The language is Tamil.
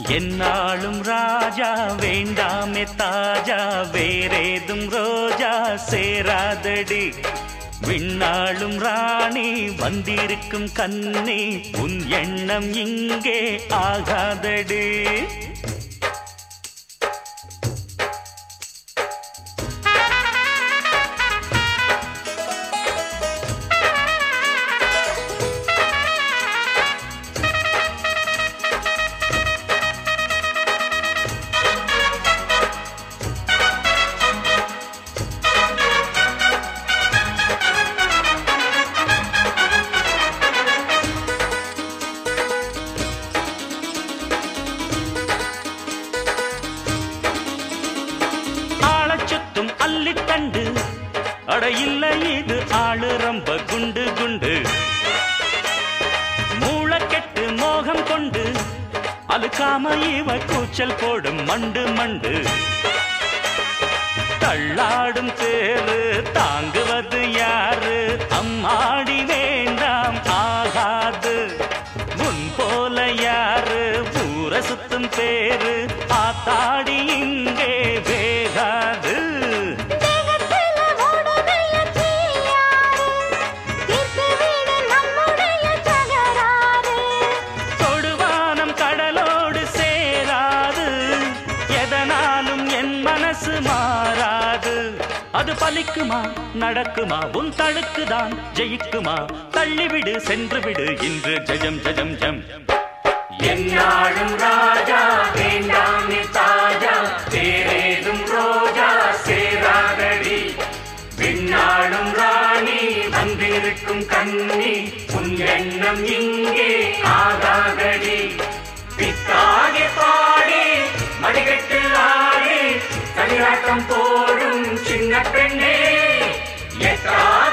என்னாலும் ராஜா வேண்டாமே தாஜா வேறேதும் ரோஜா சேராதடி விண்ணாளும் ராணி வந்திருக்கும் கண்ணி உன் எண்ணம் இங்கே ஆகாதடி ஆளச் சுத்தும் அல்லித்தண்டு அட இல்ல இது ஆளு ரொம்ப குண்டு குண்டு மூளைக்கெட்டு மோகம் கொண்டு அழுக்காம இவ கூச்சல் போடும் மண்டு மண்டு தள்ளாடும் தேரு தாங்குவது யாரு அம்மாடி வேண்டாம் ஆகாது முன் போல யாரு ஊர சுத்தும் பேரு ஆத்தாடி இங்கே வேகாது தேகத்தில ஓடுதைய தீயாறு, தீர்த்து விடு நம்முடைய தகராறு. தொடுவானம் கடலோடு சேராது எதனாலும் என் மனசு மாறாது அது பலிக்குமா நடக்குமா உன் தழுக்குதான் ஜெயிக்குமா தள்ளிவிடு சென்று விடு இன்று ஜஜம் ஜஜம் ஜம் என்னாலும் ராஜா வேண்டாமே தாஜா வேறேதும் ரோஜா சேராதடி விண்ணாளும் ராணி வந்திருக்கும் கண்ணி உன் எண்ணம் இங்கே ஆகாதடி பித்தாகி பாடி மடிகட்டு ஆடி தனியாட்டம் போடும் சின்ன பெண்ணே எட்டாத